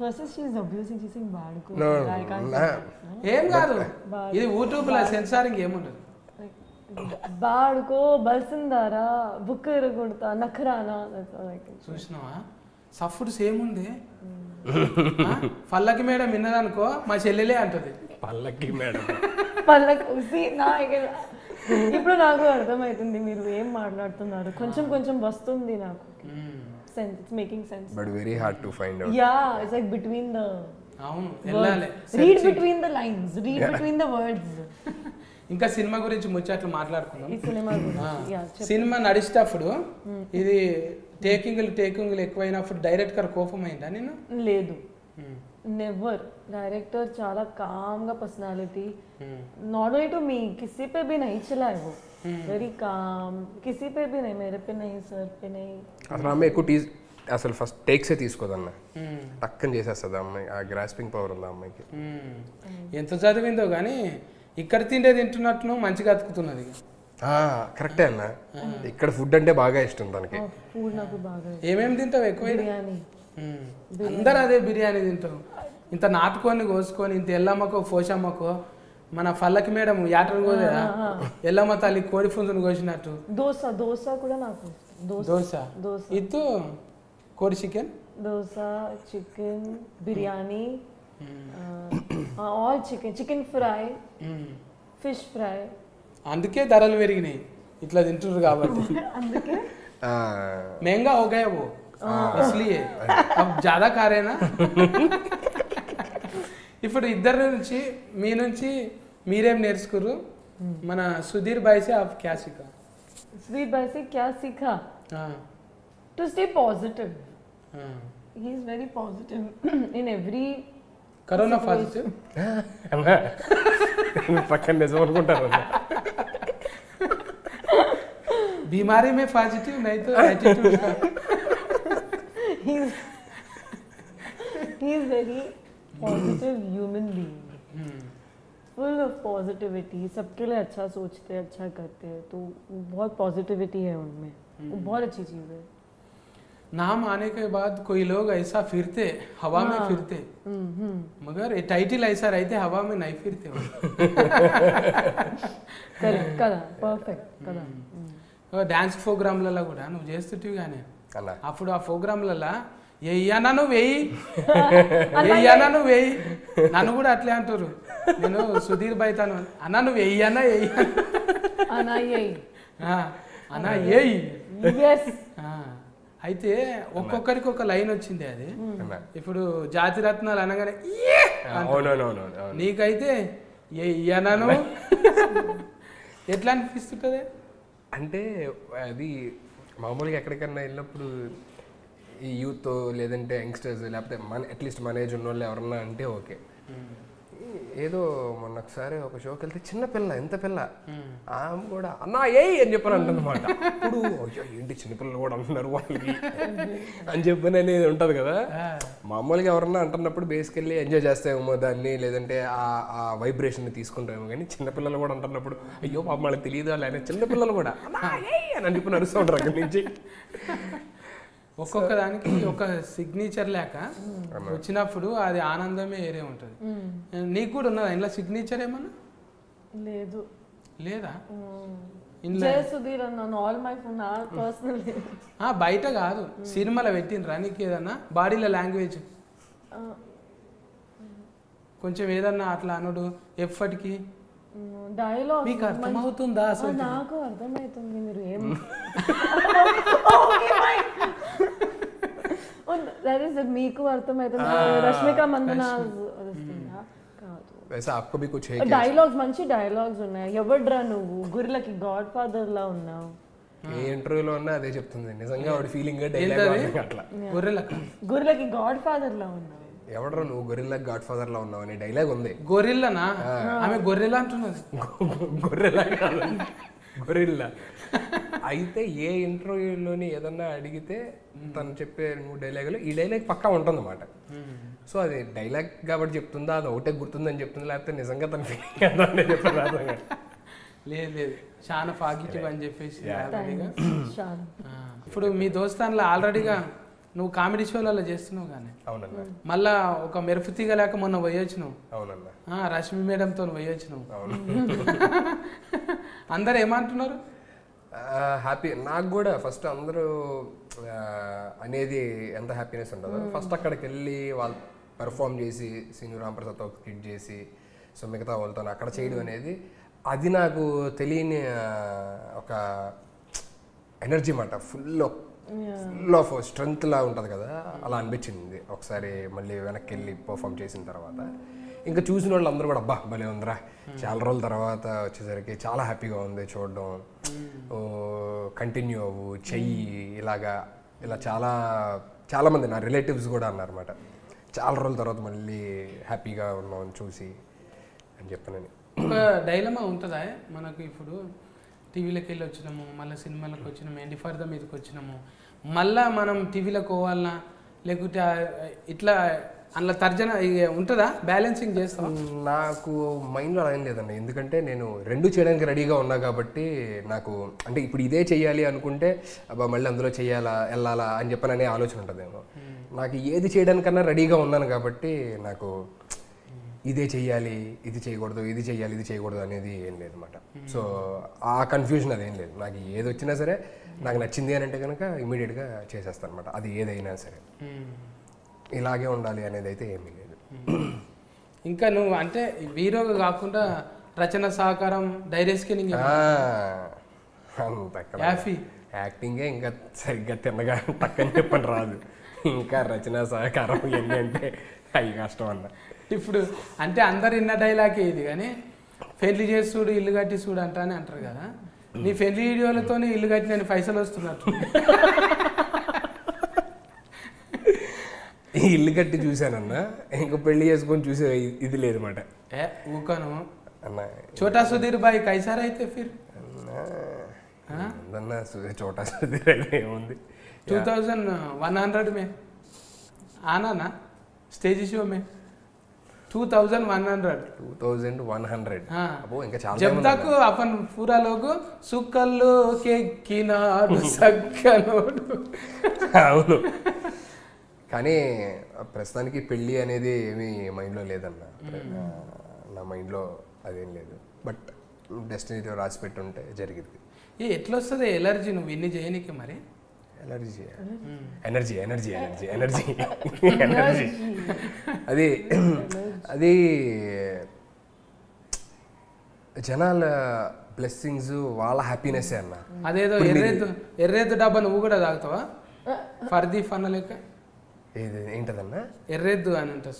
First is she's abusing, she's saying Badko. No, I can't nah. say that, no? ఏం కాదు బాగా- ఇది యూట్యూబ్లో సెన్సారింగ్ ఏముండదు Like, బాడుకో బల్సిందారా బుక్ ఎరగొడతా నఖరానా that's all I can say. చూసినావా సఫ్డ్ సేమ్ ఉంది ఆ? పల్లకి మేడం విన్నదనుకో మా చెల్లెలే అంటది పల్లకి మేడం పళ్ళకు see, నా ఇక- ఇప్పుడు నాకు అర్థమవుతుంది మీరు ఏం మాట్లాడుతున్నారు కొంచెం కొంచెం వస్తుంది నాకు sense it's making sense but very hard to find out yeah it's like between the అవును వెళ్ళాలి read between the lines read between the words ఇంకా సినిమా గురించి ముచ్చట్లు మాట్లాడుకుందాం ఈ సినిమా ఆ, గురించి యా సినిమా నడిచేటప్పుడు ఇది టేకింగ్లు టేకింగ్లు ఎక్కువైనప్పుడు డైరెక్టర్ కోపం అయిందా నేను లేదు నెవర్ डायरेक्टर చాలా काम గా personality not only to me किसी पे भी नहीं चला है वो वेरी काम किसी पे भी नहीं मेरे पे नहीं सर पे नहीं అసలు అమ్మాయి ఎక్కువ టీ అసలు ఫస్ట్ టేక్సే తీసుకోదన్న టక్కని చేసేస్తుంది ఆ అమ్మాయి ఆ గ్రాస్పింగ్ పవర్ ఉంది ఆ అమ్మాయికి ఎంత చదివిందో కానీ ఇక్కడ తిండే తింటున్నట్టు మంచిగా అతుకుతున్నది కరెక్టే అన్న ఇక్కడ ఫుడ్ అంటే బాగా ఇష్టం తనకి ఫుడ్ నాకు బాగా ఏమేమి తింటావు ఎక్కువ బిర్యానీ అందరు అదే బిర్యానీ తింటారు ఇంత నాటుకొని కోసుకొని ఇంత ఎల్లమ్మకో పోషమ్మకో మన పల్లకి మేడం యాటలు కోదా ఎల్లమ్మ తల్లి కోడి పుంజును కోసినట్టు దోశ దోశ కూడా నాకు ఇష్టం దోశ దోశ దోశ ఇత్తు కోడి chicken dosa chicken biryani all chicken chicken fry fish fry అందుకే ధరలు పెరిగినాయి ఇట్లా తింటున్నారు కాబట్టి అందుకే ఆ, महंगा हो गया वो इसलिए अब ज्यादा खा रहे ना ఇప్పుడు ఇద్దరి నుంచి మీ నుంచి మీరేం నేర్చుకుర్రు మన సుధీర్ బాయ్ సే ఆప్ క్యా సికా स्वीट बाय से क्या सीखा ఆ, to stay positive ఆ. he is very positive in every corona positive అన్నా, పక్కన నిజం అనుకుంటారు అన్న. बीमारी में पॉजिटिव नहीं तो एटीट्यूड का he is he is very positive human being full of positivity सबके लिए अच्छा सोचते हैं अच्छा करते हैं तो बहुत पॉजिटिविटी है उनमें वो बहुत अच्छी चीज़ है नाम आने के बाद कोई लोग ऐसा फिरते हवा में हाँ। फिरते हम्म, हम्म मगर ये टाइटिल ऐसा रहते हवा में नहीं फिरते वो करेक्ट करा परफेक्ट करा हम्म। డాన్స్ ప్రోగ్రాంలలో కూడా నువ్వు చేస్తుంటివి కానీ అన్న అప్పుడు ఆ ప్రోగ్రాంలలో వెయ్యనా నువ్వు వెయ్యి వెయ్యనా నువ్వు వెయ్యి నన్ను కూడా అట్లే అంటారు నేను సుధీర్ బైతాను అన్న నువ్వు వెయ్యనా వెయ్యి आना यही అన్న ఏయ్ यस ఆ, అయితే ఒక్కొక్కరికి ఒక లైన్ వచ్చింది అది అన్న ఇప్పుడు జాతి రత్నాలు అనగానే "ఏ" అవునవునవును నీకైతే ఎయ్యనను ఎట్లా అనిపిస్తుంటది అంటే అది మామూలుగా ఎక్కడికన్నా వెళ్ళినప్పుడు ఈ యూత్ లేదంటే యంగ్స్టర్స్ లేకపోతే మన అట్లీస్ట్ మన ఏజ్ ఉన్న వాళ్ళు ఎవరన్నా అంటే ఓకే ఏదో మొన్న ఒకసారి ఒక షోకి వెళ్తే చిన్న పిల్ల ఎంత పిల్ల ఆమె కూడా అన్నా ఏయ్ అని చెప్పని అంటుందన్నమాట అప్పుడు అయ్యో ఏంటి చిన్నపిల్లలు కూడా అంటున్నారు వాళ్ళకి అని చెప్పని అనేది ఉంటుంది కదా మామూలుగా ఎవరన్నా అంటున్నప్పుడు బేసికల్లీ ఎంజాయ్ చేస్తామేమో దాన్ని లేదంటే ఆ ఆ వైబ్రేషన్ తీసుకుంటామేమో కానీ చిన్నపిల్లలు కూడా అంటున్నప్పుడు అయ్యో పాప వాళ్ళకి తెలియదు వాళ్ళు ఆయన చిన్నపిల్లలు కూడా "అన్నా, ఏయ్" అని చెప్పి నడుస్తూ ఉంటారు అక్కడి నుంచి ఒక్కొక్క దానికి ఒక సిగ్నేచర్ లేక వచ్చినప్పుడు అది ఆనందమే వేరే ఉంటుంది నీకు కూడా ఉన్నదా ఇంట్లో సిగ్నేచర్ ఏమన్నా లేదు లేదా జయ సుధీర్ అన్నాను ఆల్ మై ఫోన్ నా పర్సనల్ ఆ, బయట కాదు సినిమాలో పెట్టినరా నీకు ఏదన్నా బాడీలో లాంగ్వేజ్ కొంచెం ఏదన్నా అట్లా అనుడు ఎప్పటికి డైలాగ్ మీకు అర్థమవుతుందా అసలు నాకు అర్థమవుతుంది మీరు ఏం దట్ ఈస్ మీకు అర్థమవుతుంది రష్మిక మందన వస్తుందా కాదు वैसे आपको भी कुछ है డైలాగ్స్ మంచి డైలాగ్స్ ఉన్నాయి ఎవడ్రా నువ్వు గురిలకి గాడ్ ఫాదర్ లా ఉన్నావు ఏ ఇంటర్వ్యూలో ఉన్నా అదే చెప్తుంది నిజంగా వాడి ఫీలింగ్ డైలాగ్ అట్లా గొర్రెలక గురిలకి గాడ్ ఫాదర్ లా ఉన్నావు ఎవడరా నువ్వు గొరిల్లా గాడ్ ఫాదర్ లా ఉన్నావు అనే డైలాగ్ ఉంది గొర్రెలనా ఆమె గొర్రెల అంటున్నది గొర్రెలా కాదు గొరిల్లా అయితే ఏ ఇంటర్వ్యూలోని ఏదన్నా అడిగితే తను చెప్పే మూడు డైలాగులు ఈ డైలాగ్ పక్కా ఉంటుందన్నమాట సో అది డైలాగ్ కాబట్టి చెప్తుందా అది ఒకటే గుర్తుందని చెప్తుందా లేకపోతే నిజంగా తన ఫీలింగ్ అదే చెప్పారు అర్థం కాదు. లేదు లేదు చాలా పాజిటివ్ అని చెప్పేసి ఆల్రెడీగా శాన్ ఆ, ఇప్పుడు మీ దోస్తాన్లో ఆల్రెడీగా నువ్వు కామెడీ షోలలో చేస్తున్నావు కానీ అవునన్నా మళ్ళా ఒక మెరుపు తీగలేక మొన్న పోయొచ్చినావు అవునన్నా ఆ, రష్మి మేడంతో పోయొచ్చినావు అవును అందరు ఏమంటున్నారు హ్యాపీ నాకు కూడా ఫస్ట్ అందరూ ఆ, అనేది ఎంత హ్యాపీనెస్ ఉంటుందో ఫస్ట్ అక్కడికి వెళ్ళి వాళ్ళు పెర్ఫామ్ చేసి సీను రాంప్రసాద్తో స్కిట్ చేసి సో మిగతా వాళ్ళతో అక్కడ చేయడం అనేది అది నాకు తెలియని ఆ, ఒక ఎనర్జీ మాట ఫుల్ ఫుల్ ఆఫ్ స్ట్రెంగ్త్ లా ఉంటుంది కదా అలా అనిపించింది ఒకసారి మళ్ళీ వెనక్కి వెళ్ళి పర్ఫామ్ చేసిన తర్వాత ఇంకా చూసిన వాళ్ళు అందరూ కూడా అబ్బా భలే ఉందిరా చాలా రోజుల తర్వాత వచ్చేసరికి చాలా హ్యాపీగా ఉంది చూడడం ఓ కంటిన్యూ అవ్వు చెయ్యి ఇలాగా ఇలా చాలా చాలా మంది నా రిలేటివ్స్ కూడా అన్నారన్నమాట చాలా రోజుల తర్వాత మళ్ళీ హ్యాపీగా ఉన్నాం చూసి అని చెప్పానని ఒక డైలమా ఉంటుందా మనకు ఇప్పుడు టీవీలోకి వెళ్ళి వచ్చినాము మళ్ళీ సినిమాలకు వచ్చినాము ఎండి ఫర్ద మీదకి వచ్చినాము మళ్ళా మనం టీవీలోకి పోవాలనా లేకుంటే ఆ- ఇట్లా అందులో తర్జన ఇక ఉంటుందా బ్యాలెన్సింగ్ చేస్తాం నాకు మైండ్లో అలా ఏం లేదండి ఎందుకంటే నేను రెండు చేయడానికి రెడీగా ఉన్నా కాబట్టి నాకు అంటే ఇప్పుడు ఇదే చెయ్యాలి అనుకుంటే అబ్బా మళ్ళీ అందులో చెయ్యాలా వెళ్ళాలా అని చెప్పననే ఆలోచన ఉంటుందేమో నాకు ఏది చేయడానికన్నా రెడీగా ఉన్నాను కాబట్టి నాకు ఇదే చెయ్యాలి ఇది చేయకూడదు ఇది చెయ్యాలి ఇది చేయకూడదు అనేది ఏం లేదు అనమాట సో ఆ కన్ఫ్యూజన్ అదేం లేదు నాకు ఏది వచ్చినా సరే నాకు నచ్చింది అని అంటే కనుక ఇమీడియట్గా చేసేస్తాను అనమాట అది ఏదైనా సరే ఇలాగే ఉండాలి అనేది అయితే ఏమీ లేదు ఇంకా నువ్వు అంటే హీరోగా కాకుండా రచన సహకారం డైరెక్షన్ ఆ, అంత అక్కడ యాఫీ యాక్టింగే ఇంకా సరిగ్గా తిన్నగా టక్కని చెప్పని రాదు ఇంకా రచన సహకారం ఇవన్నీ అంటే అవి కష్టం అన్న ఇప్పుడు అంటే అందరు ఇన్న డైలాగే ఇది కానీ పెళ్లి చేసి చూడు ఇల్లు కట్టి చూడు అంటా అని అంటారు కదా నీ పెళ్లి వీడియోలతోనే ఇల్లు కట్టిన పైసలు వస్తున్నట్టు ఈ ఇల్లు కట్టి చూశానన్న ఇంకా పెళ్లి చేసుకొని చూసే ఇ- ఇది లేదు మాట ఏ ఊకను అన్న छोटा सुधीर भाई कैसा रहते फिर ఉందన్న సు- చోటా సుధీర్ ఏముంది टू थाउजेंड वन हंड्रेड में आना ना स्टेज शो में two thousand one hundred two thousand one hundred हाँ అబ్బో ఇంకా చాలా जब time ఉంది तक अपन पूरा लोग सुकल्लो के किनाరు సక్కనోడు అవును కానీ ప్రస్తుతానికి పెళ్ళి అనేది ఏమీ మైండ్లో లేదన్న ఆ, నా మైండ్లో అదేం లేదు బట్ డెస్టినీతో రాసి పెట్టుంటే జరిగింది ఏ ఎట్లా వస్తుంది ఎలర్జీ నువ్వు ఇన్ని చేయనీకి మరి energy energy energy energy energy energy అది అది జనాల బ్లెస్సింగ్స్ వాళ్ళ హ్యాపీనెస్ అన్న అదేదో ఎర్రేద్దు ఎర్రేద్దు డబ్బా నువ్వు కూడా తాగుతావా ఫర్దీ ఫన్న లెక్క ఏది ఏంటదన్నా ఎర్రేద్దు అని అంటారు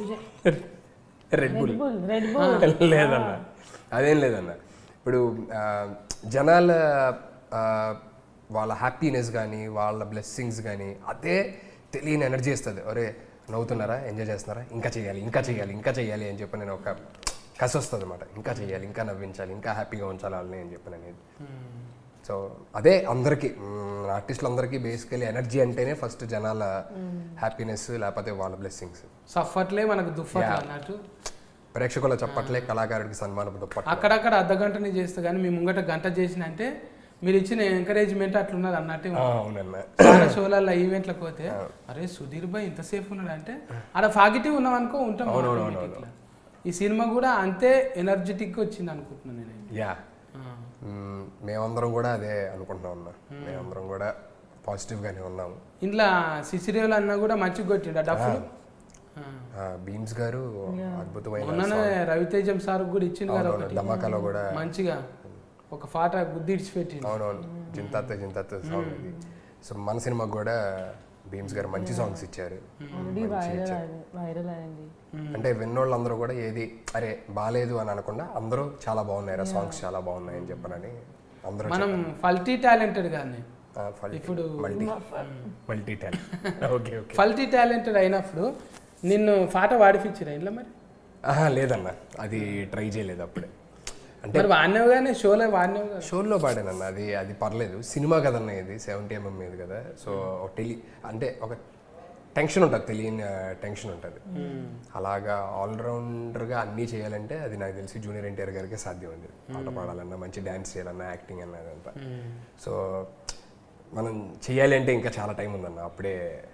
red bull bull red bull లేదన్న అదేం లేదన్న ఇప్పుడు ఆ, జనాల ఆ, వాళ్ళ హ్యాపీనెస్ కానీ వాళ్ళ బ్లెస్సింగ్స్ కానీ అదే తెలియని ఎనర్జీ ఇస్తుంది ఒరే నవ్వుతున్నారా ఎంజాయ్ చేస్తున్నారా ఇంకా చేయాలి ఇంకా చేయాలి ఇంకా చేయాలి అని చెప్పి నేను ఒక కసి వస్తుంది అనమాట ఇంకా చేయాలి ఇంకా నవ్వించాలి ఇంకా హ్యాపీగా ఉంచాలి వాళ్ళని అని చెప్పి అనేది సో అదే అందరికీ ఆర్టిస్టులు అందరికీ బేసికలీ ఎనర్జీ అంటేనే ఫస్ట్ జనాల హ్యాపీనెస్ లేకపోతే వాళ్ళ బ్లెస్సింగ్స్ సఫట్లే మనకు దుఫట్లు అన్నట్టు ప్రేక్షకుల చప్పట్లే కళాకారుడికి సన్మానపు దుప్పట్లు అక్కడక్కడ అర్ధ గంటని చేస్తా కానీ మీ ముంగట గంట చేసిన అంటే మీరు ఇచ్చిన ఎంకరేజ్మెంట్ అట్లున్నది అన్నట్టే ఆ, అవునన్న చాలా షోలలో ఈవెంట్లకు పోతే అరే సుధీర్ భాయ్ ఇంతసేపు ఉన్నాడు అంటే ఆడ ఫాగిటివ్ ఉన్నాం అనుకో ఉంటాం automatic లా. ఈ సినిమా కూడా అంతే ఎనర్జెటిక్ వచ్చింది అనుకుంటున్నాను నేను యా ఆ. మ్మ్, మేమందరం కూడా అదే అనుకుంటున్నాం అన్న మేమందరం కూడా పాజిటివ్గానే ఉన్నాము ఇంట్లో సిసిరేవులు అన్నా కూడా మంచిగా కొట్టిండు ఆ డఫ్లు ఆ. ఆ, బీమ్స్ గారు అద్భుతమైన మొన్ననే రవితేజం సార్ కూడా ఇచ్చింది కదా అవునవును, ఒకటి ధమాకాలో కూడా మంచిగా ఒక పాట గుద్ది ఇడిచిపెట్టిండు అవునవును జింతాత్ జింతాత్ సాంగ్ ఇది సో మన సినిమాకి కూడా బీమ్స్ గారు మంచి సాంగ్స్ ఇచ్చారు ఆల్రెడీ వైరల్ వైరల్ అయింది అంటే విన్నోళ్ళందరూ కూడా ఏది అరే బాగాలేదు అని అనకుండా అందరూ చాలా బాగున్నాయి సాంగ్స్ చాలా బాగున్నాయి అని చెప్పనని అందరూ మనం ఫల్టీ టాలెంటెడ్ కానీ ఇప్పుడు multi multi talent okay okay ఫల్టీ టాలెంటెడ్ అయినప్పుడు నిన్ను పాట వాడిపించిరా ఇంట్లో మరి ఆహా, లేదన్న అది ట్రై చేయలేదు అప్పుడే అంటే మరి వాడినావు కానీ షోలో వాడినావు కదా షోల్లో పాడానన్న అది అది పర్లేదు సినిమా కదన్న ఇది సెవెంటీ ఎంఎం మీద కదా సో ఒక టెలి అంటే ఒక టెన్షన్ ఉంటుంది తెలియని టెన్షన్ ఉంటుంది అలాగా ఆల్రౌండర్గా అన్నీ చేయాలంటే అది నాకు తెలిసి జూనియర్ ఎన్టీఆర్ గారికి సాధ్యం ఉంది పాట పాడాలన్నా మంచి డ్యాన్స్ చేయాలన్నా యాక్టింగ్ అన్నా అదంతా సో మనం చేయాలి అంటే ఇంకా చాలా టైం ఉందన్న అప్పుడే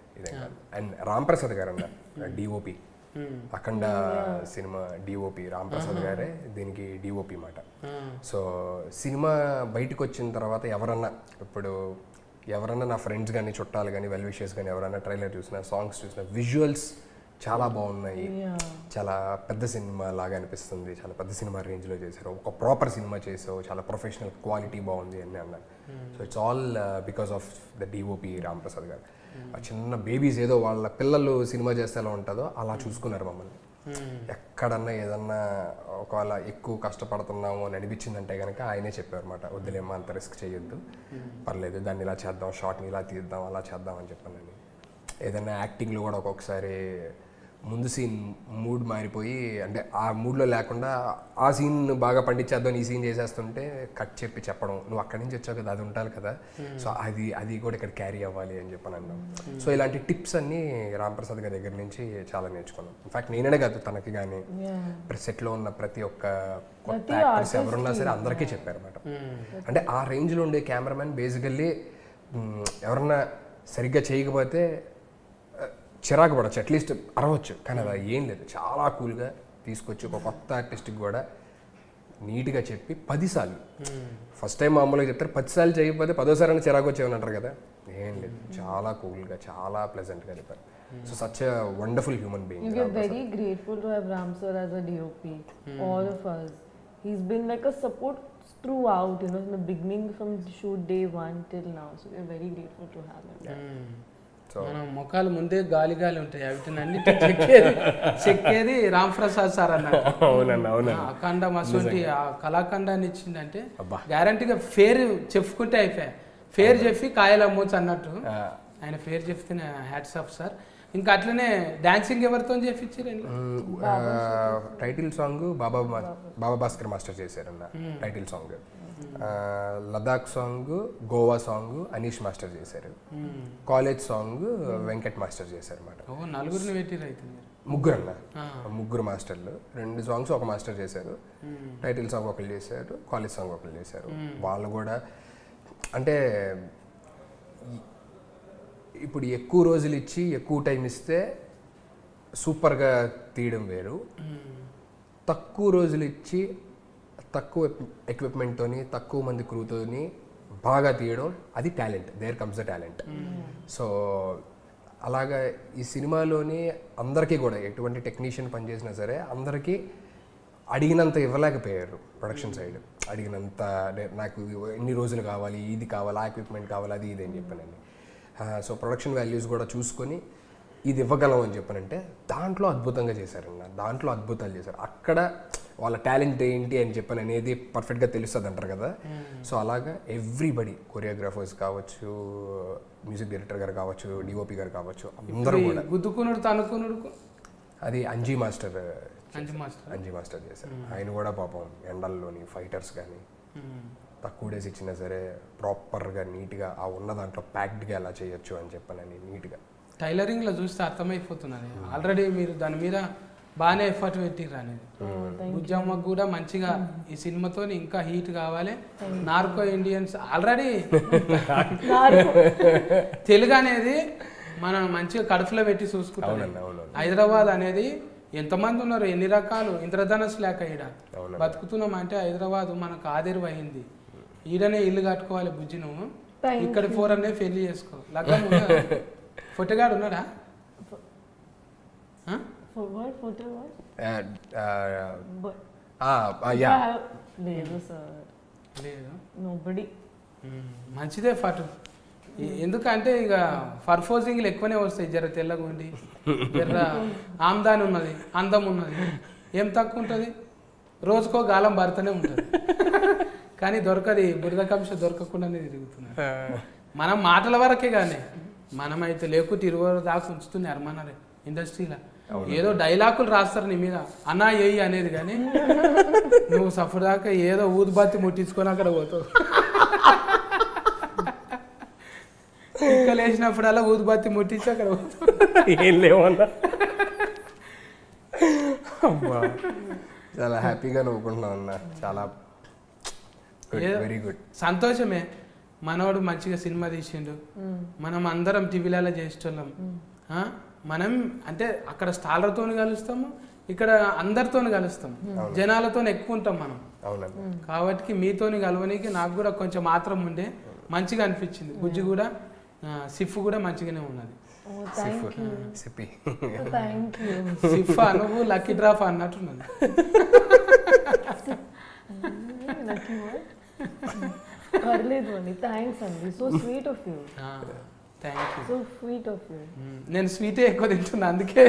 ఇదే కాదు అండ్ రామ్ ప్రసాద్ గారు అన్న DOP Akhanda cinema DOP Ram Prasad గారే దీనికి డిఓపి మాట సో సినిమా బయటకు వచ్చిన తర్వాత ఎవరన్నా ఇప్పుడు ఎవరన్నా నా ఫ్రెండ్స్ కానీ చుట్టాలు కానీ వెల్ విషెస్ కానీ ఎవరన్నా ట్రైలర్ చూసినా సాంగ్స్ చూసినా విజువల్స్ చాలా బాగున్నాయి చాలా పెద్ద సినిమా లాగా అనిపిస్తుంది చాలా పెద్ద సినిమా రేంజ్లో చేశారు ఒక ప్రాపర్ సినిమా చేసావు చాలా ప్రొఫెషనల్ క్వాలిటీ బాగుంది అని అన్నారు so it's all because of the DOP Ram Prasad గారు ఆ చిన్న బేబీస్ ఏదో వాళ్ళ పిల్లలు సినిమా చేస్తే ఎలా ఉంటుందో అలా చూసుకున్నారు మమ్మల్ని ఎక్కడన్నా ఏదన్నా ఒకవేళ ఎక్కువ కష్టపడుతున్నాము అని అనిపించిందంటే కనుక ఆయనే చెప్పారు అనమాట వద్దులేమ్మా అంత రిస్క్ చేయొద్దు పర్లేదు దాన్ని ఇలా చేద్దాం షార్ట్ని ఇలా తీద్దాం అలా చేద్దాం అని చెప్పానని ఏదైనా యాక్టింగ్లో కూడా ఒక్కొక్కసారి ముందు సీన్ మూడ్ మారిపోయి అంటే ఆ మూడ్లో లేకుండా ఆ సీన్ బాగా పండించేద్దాం ఈ సీన్ చేసేస్తుంటే కట్ చెప్పి చెప్పడం నువ్వు అక్కడి నుంచి వచ్చావు కదా అది ఉండాలి కదా సో అది అది కూడా ఇక్కడ క్యారీ అవ్వాలి అని చెప్పని అన్నాం సో ఇలాంటి టిప్స్ అన్నీ రాంప్రసాద్ గారి దగ్గర నుంచి చాలా నేర్చుకున్నాం ఇన్ఫాక్ట్ నేనే కాదు తనకి కానీ సెట్లో ఉన్న ప్రతి ఒక్క కొత్త యాక్టర్స్ ఎవరున్నా సరే అందరికీ చెప్పారు అనమాట అంటే ఆ రేంజ్లో ఉండే కెమెరామెన్ బేసికల్లీ ఎవరన్నా సరిగ్గా చేయకపోతే ఆ, చిరాకు పడచ్చు అట్లీస్ట్ అరవచ్చు కానీ అది ఏం లేదు చాలా కూల్గా తీసుకొచ్చి ఒక కొత్త ఆర్టిస్ట్కి కూడా నీట్గా చెప్పి పదిసార్లు ఫస్ట్ టైం మామూలుగా చెప్తారు పదిసార్లు చేయకపోతే పదోసారి అని చిరాకు వచ్చేవని అంటారు కదా ఏం లేదు చాలా కూల్గా చాలా ప్లెజెంట్గా చెప్పారు so such wonderful human You being get very grateful to have Ram sir as a DOP, all of us. He's been like a support throughout, you know, from the beginning, from shoot day one till now. So we're very grateful to have him. So మనం ముఖాలు ముందే గాలి గాలి ఉంటాయి వీటిని అన్నిటి చెక్కేది చెక్కేది రామ్ ప్రసాద్ సార్ అన్నాడు అవునండి అవునండి అఖండ మసూటి ఆ కళాఖండాన్ని ఇచ్చిందంటే అబ్బా. గ్యారంటీగా ఫేర్ చెప్పుకుంటే అయిపోయా ఫేర్ చెప్పి కాయలు అమ్మొచ్చు అన్నట్టు ఆ, ఆయన ఫేర్ చెప్తేనే హ్యాట్స్ ఆఫ్ సార్ ఇంకా అట్లనే డాన్సింగ్ ఎవరితో చేపించారు మ్, ఆ, టైటిల్ సాంగ్ బాబా మా- బాబా భాస్కర్ మాస్టర్ చేశారన్న టైటిల్ సాంగ్ ఆ, Ladakh song Goa song Anish master చేశారు కాలేజ్ సాంగ్ వెంకట్ మాస్టర్ చేశారు అనమాట ఓ నలుగురిని పెట్టిరు అయితే మీరు ముగ్గురు అన్న ముగ్గురు మాస్టర్లు రెండు సాంగ్స్ ఒక మాస్టర్ చేశారు టైటిల్ సాంగ్ ఒకరు చేశారు కాలేజ్ సాంగ్ ఒకరు చేశారు వాళ్ళు కూడా అంటే ఈ- ఇప్పుడు ఎక్కువ రోజులు ఇచ్చి ఎక్కువ టైం ఇస్తే సూపర్గా తీయడం వేరు తక్కువ రోజులు ఇచ్చి తక్కువ ఎక్విప్మెంట్తోని తక్కువ మంది క్రూతోని బాగా తీయడం అది talent there comes the talent so అలాగా ఈ సినిమాలోని అందరికీ కూడా ఎటువంటి టెక్నీషియన్ పనిచేసినా సరే అందరికీ అడిగినంత ఇవ్వలేకపోయారు ప్రొడక్షన్ సైడ్ అడిగినంత అంటే నాకు ఎన్ని రోజులు కావాలి ఇది కావాలి ఆ ఎక్విప్మెంట్ కావాలి అది ఇది అని చెప్పానండి సో ప్రొడక్షన్ వాల్యూస్ కూడా చూసుకొని ఇది ఇవ్వగలం అని చెప్పానంటే దాంట్లో అద్భుతంగా చేశారన్న దాంట్లో అద్భుతాలు చేశారు అక్కడ వాళ్ళ టాలెంట్ ఏంటి అని చెప్పని అనేది పర్ఫెక్ట్గా తెలుస్తుంది అంటారు కదా సో అలాగా ఎవ్రీబడి కొరియోగ్రాఫర్స్ కావచ్చు మ్యూజిక్ డైరెక్టర్ గారు కావచ్చు డిఓపి గారు కావచ్చు అందరూ కూడా గుద్దుకునుడు తనుకునుడు అది Anji master Anju master Anji master చేశారు ఆయన కూడా పాపం ఎండల్లోని ఫైటర్స్ కానీ తక్కువ డేస్ ఇచ్చినా సరే ప్రాపర్గా నీట్గా ఆ ఉన్న దాంట్లో ప్యాక్డ్గా ఎలా చేయొచ్చు అని చెప్పానని నీట్గా టైలరింగ్ లో చూస్తే అర్థమైపోతున్నది ఆల్రెడీ మీరు దాని మీద బాగానే ఎఫర్ట్ పెట్టిర్రు అనేది బుజ్జమ్మకు కూడా మంచిగా ఈ సినిమాతో ఇంకా హీట్ కావాలి నార్కో ఇండియన్స్ ఆల్రెడీ తెలుగు అనేది మనం మంచిగా కడుపులో పెట్టి చూసుకుంటాం అవునండి అవునండి హైదరాబాద్ అనేది ఎంతమంది ఉన్నారు ఎన్ని రకాలు ఇంద్రధనస్ లేక ఈడ అవునండి. బతుకుతున్నాం అంటే హైదరాబాద్ మనకు ఆదిర్వహింది ఈడనే ఇల్లు కట్టుకోవాలి బుజ్జి నువ్వు Thank ఇక్కడ ఫోర్ అనే పెళ్లి చేసుకో లగ్గం ఫొట్టగాడు ఉన్నాడా ఆ? For what? Photo what? But yeah లేదు sir. లేదు Nobody. మ్మ్. మంచిదే ఫటు ఎ- ఎందుకంటే ఇక పర్ఫోజింగ్లు ఎక్కువనే వస్తాయి జర తెల్లగా ఉండి జర ఆమ్దాని ఉన్నది అందం ఉన్నది ఏం తక్కువ ఉంటుంది రోజుకో గాలం భర్తనే ఉంటుంది కానీ దొరకది బురద కంశ దొరకకుండానే తిరుగుతున్నారు మనం మాటల వరకే కానీ మనమైతే లేకుంటే ఇరవై దాకా ఉంచుతున్నారు మన ఇండస్ట్రీలో ఏదో డైలాగులు రాస్తారు నీ మీద అన్నా ఎయ్యి అనేది కానీ నువ్వు సఫర్ దాకా ఏదో ఊదుబత్తి ముట్టించుకొని అక్కడ పోతావు ఇక్కడ లేచినప్పుడల్లా ఊదుబత్తి ముట్టించి అక్కడ పోతావు ఏం లేవన్నా అమ్మా చాలా హ్యాపీగా నవ్వుకుంటున్నాం అన్న చాలా గుడ్ ఏదో- వెరీ గుడ్ సంతోషమే మనోడు మంచిగా సినిమా తీసిండు మనం అందరం టీవీలలో చేసేటోళ్ళం ఆ? మనం అంటే అక్కడ స్టార్లతో కలుస్తాము ఇక్కడ అందరితో కలుస్తాం జనాలతో ఎక్కువ ఉంటాం మనం అవునండి కాబట్టి మీతోని కలవనీకి నాకు కూడా కొంచెం మాత్రం ఉండే మంచిగా అనిపించింది బుజ్జి కూడా ఆ, సిఫ్ కూడా మంచిగానే ఉన్నది ఓ thank you Sippy thank you సిఫ్ నువ్వు లక్కీ డ్రాప్ అన్నట్టున్నది లక్కీ పర్లేదు అండి థ్యాంక్స్ అండి so sweet of you thank you so sweet of you నేను స్వీటే ఎక్కువ తింటున్నా అందుకే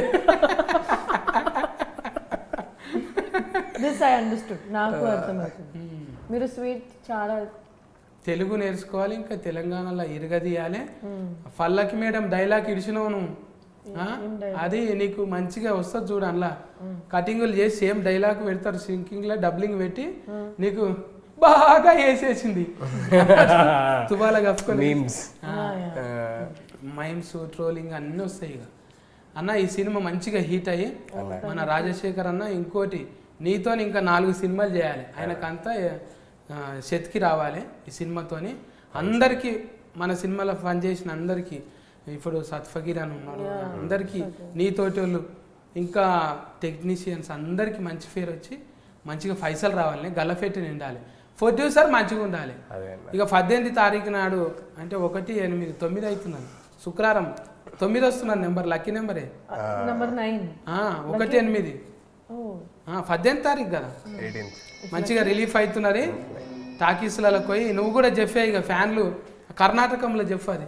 దిస్ ఐ అండర్స్టూడ్ నాకు అర్థమవుతుంది మీరు స్వీట్ చాలా తెలుగు నేర్చుకోవాలి ఇంకా తెలంగాణలో ఇరగదీయాలి ఫల్లకి మేడం డైలాగ్ ఇడిచినావు నువ్వు ఆ? అది నీకు మంచిగా వస్తుంది చూడు అందులో కటింగులు చేసి సేమ్ డైలాగ్ పెడతారు సింకింగ్ లో డబ్లింగ్ పెట్టి నీకు బాగా వేసేసింది తువాల కప్పుకొని మీమ్స్ మైమ్స్ ట్రోలింగ్ అన్నీ వస్తాయి ఇక అన్న ఈ సినిమా మంచిగా హీట్ అయ్యి మన రాజశేఖర్ అన్న ఇంకోటి నీతో ఇంకా నాలుగు సినిమాలు చేయాలి ఆయనకంతా ఆ, శతికి రావాలి ఈ సినిమాతోని అందరికీ మన సినిమాలో పనిచేసిన అందరికీ ఇప్పుడు సత్ఫకీర్ అని ఉన్నాడు అందరికీ నీతోటి వాళ్ళు ఇంకా టెక్నీషియన్స్ అందరికీ మంచి పేరు వచ్చి మంచిగా పైసలు రావాలి గల్లఫెట్టి నిండాలి ప్రొడ్యూసర్ మంచిగా ఉండాలి అదే అన్న ఇక పద్దెనిమిది తారీఖు నాడు అంటే ఒకటి ఎనిమిది తొమ్మిది అవుతున్నాను శుక్రవారం తొమ్మిది వస్తున్నాను నెంబర్ లక్కీ నెంబరే నెంబర్ నైన్ ఆ, ఒకటి ఎనిమిది ఓ ఆ, పద్దెనిమిది తారీఖు కదా ఎయిటీన్త్ మంచిగా రిలీఫ్ అవుతున్నది టాకీస్లలో పోయి నువ్వు కూడా చెప్పే ఇక ఫ్యాన్లు కర్ణాటకంలో చెప్పు అది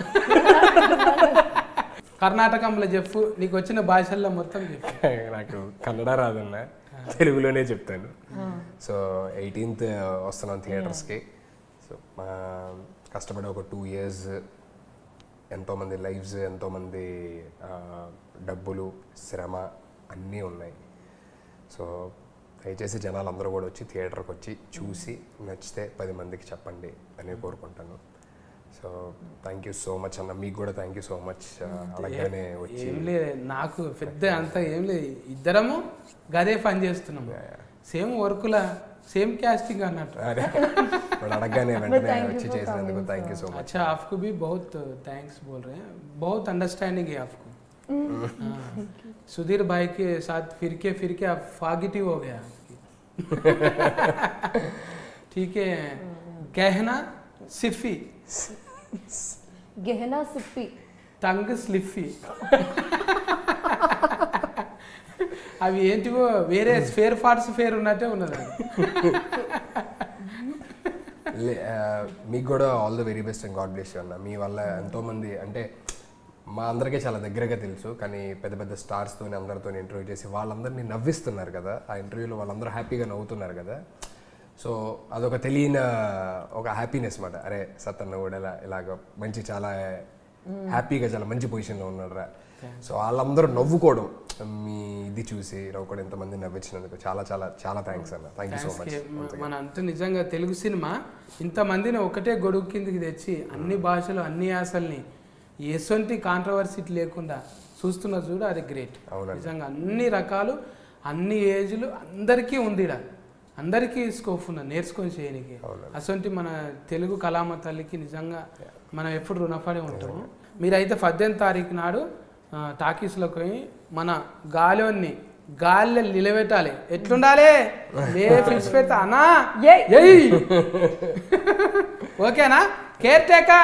కర్ణాటకంలో చెప్పు నీకు వచ్చిన భాషల్లో మొత్తం చెప్పు నాకు కన్నడ రాదన్న తెలుగులోనే చెప్తాను సో ఎయిటీన్త్ వస్తున్నాం థియేటర్స్కి సో మా కష్టపడి ఒక టూ ఇయర్స్ ఎంతోమంది లైఫ్స్ ఎంతోమంది ఆ, డబ్బులు శ్రమ అన్నీ ఉన్నాయి సో దయచేసి జనాలు అందరూ కూడా వచ్చి థియేటర్కి వచ్చి చూసి నచ్చితే పది మందికి చెప్పండి అని కోరుకుంటాను so thank you so much అన్న మీకు కూడా థ్యాంక్ యూ సో మచ్ అలాగనే వచ్చి ఏం లేదు నాకు పెద్ద అంత ఏం లేదు ఇద్దరము గదే పని చేస్తున్నాము సేమ్ వర్కులా సేమ్ కాస్టింగ్ అన్నట్టు అరే వాడు అడగగానే వెంటనే thank you వచ్చి for చేసినందుకు coming, thank you so much अच्छा आपको भी बहुत थैंक्स बोल रहे हैं बहुत अंडरस्टैंडिंग है आपको हाँ, सुधीर भाई के साथ फिर के फिर के आप पॉजिटिव हो गया ठीक है कहना सिफी గెహనా సిప్పి తంగ్ టంగ్ స్లిఫీ అవి ఏంటివో వేరే స్పేర్ పార్ట్స్ ఫేర్ ఉన్నట్టే ఉన్నది అది. లే- ఆ, మీకు కూడా all the very best and God bless అన్న మీ వల్ల ఎంతోమంది అంటే మా అందరికీ చాలా దగ్గరగా తెలుసు కానీ పెద్ద పెద్ద స్టార్స్తో అందరితో ఇంటర్వ్యూ చేసి వాళ్ళందరినీ నవ్విస్తున్నారు కదా ఆ ఇంటర్వ్యూలో వాళ్ళందరూ హ్యాపీగా నవ్వుతున్నారు కదా సో అదొక తెలియని ఒక హ్యాపీనెస్ మాట అరే సత్తన్న కూడా ఇలా ఇలాగ మంచి చాలా హ్యాపీగా చాలా మంచి పొజిషన్లో ఉన్నారా సో వాళ్ళందరూ నవ్వుకోవడం మీ ఇది చూసి నవ్వుకోవడం ఎంతమంది నవ్వించినందుకు చాలా చాలా చాలా థ్యాంక్స్ అన్న థ్యాంక్ యూ సో మచ్ మ- మన అంటే నిజంగా తెలుగు సినిమా ఇంతమందిని ఒకటే గొడుగు కిందికి తెచ్చి అన్ని భాషలు అన్ని యాసల్ని ఎసొంటి కాంట్రవర్సీ లేకుండా చూస్తున్న చూడు అది గ్రేట్ అవునండి. నిజంగా అన్ని రకాలు అన్ని ఏజ్లు అందరికీ ఉంది ఈడ అందరికీ స్కోప్ ఉన్నది నేర్చుకొని చేయనికి అవునండి. అసొంటి మన తెలుగు కళామ తల్లికి నిజంగా మనం ఎప్పుడు రుణపడి ఉంటాము మీరైతే పద్దెనిమిది తారీఖు నాడు ఆ, టాకీస్లోకి పోయి మన గాలిని గాలిలో నిలబెట్టాలి ఎట్లుండాలి మే ఫిక్స్ పెడతా అన్నా ఏయ్ ఏయ్ ఓకేనా కేర్ టేకర్